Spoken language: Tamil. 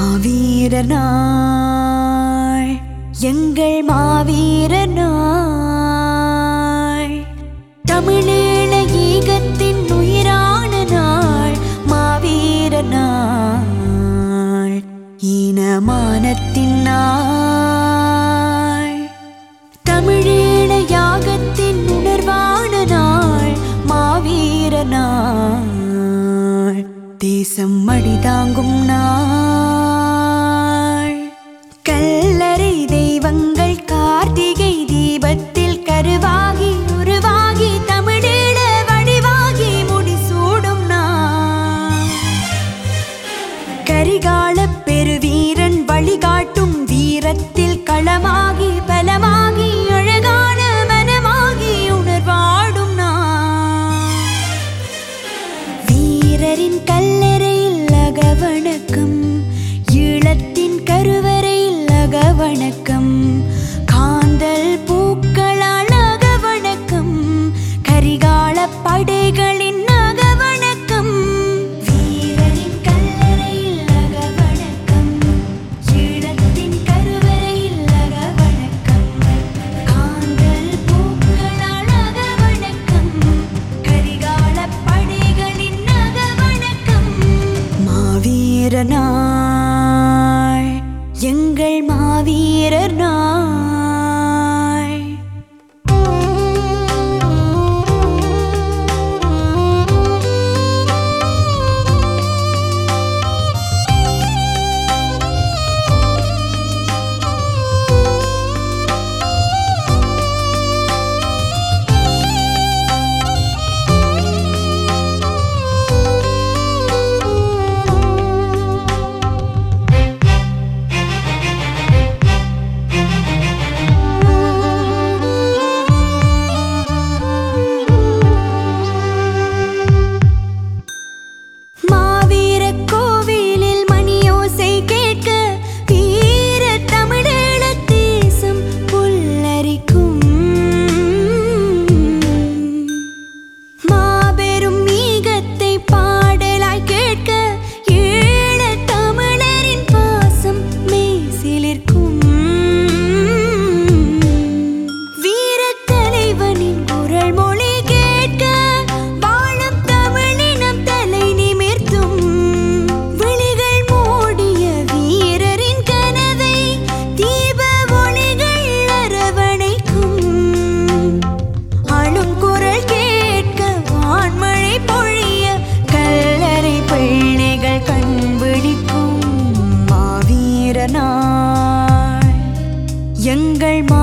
மாவீரர் நாள் எங்கள் மாவீரர் நாள் தமிழீழ ஈகத்தின் உயிரான நாள் மாவீரர் நாள் ஈனமானத்தின் நாள் தமிழீழ யாகத்தின் உணர்வான நாள் மாவீர நாள் தேசம் மடிதாங்கும் நாள் கல்லறை தெய்வங்கள் கார்த்திகை தீபத்தில் கருவாகி உருவாகி தமிழீழ வடிவாகி முடிசூடும் நாள் கரிகால பெருவீரன் வழிகாட்டும் வீரத்தில் களமாகி பலமாகி அழகான மனமாகி உணர்வாடும் நான் வீரரின் கல்லறையில் அகவணக்கம் ஈழத்தின் கருவறையில் அகவணக்கம் காந்தல் பூக்களால் அகவணக்கம் கரிகால படைகளின் அகவணக்கம் வீரரின் கல்லறையில் அகவணக்கம் ஈழத்தின் கருவறையில் அகவணக்கம் காந்தல் பூக்களால் அகவணக்கம் கரிகால படைகளின் அகவணக்கம் மாவீர நாள் எங்கள் மாவீரர் நாள் மாவீரக் கோவிலில் மணியோசை கேட்க வீர தமிழீழ தேசம் புல்லரிக்கும் மாபெரும் ஈகத்தை பாடலாய் கேட்க ஈழ தமிழரின் பாசம் மெய்சிலிர்க்கும் வீரத் தலைவனின் குரல் மொழி கேட்க வாழும் தமிழினம் தலை நிமிர்த்தும் விழிகள் மூடிய வீரரின் கனவை தீப ஒளிகள் அரவணைக்கும் அழும் குரல் கேட்க வான்மழை பொழிய கல்லறை பிள்ளைகள் கண்பிடிக்கும் மாவீர நாள் எங்கள்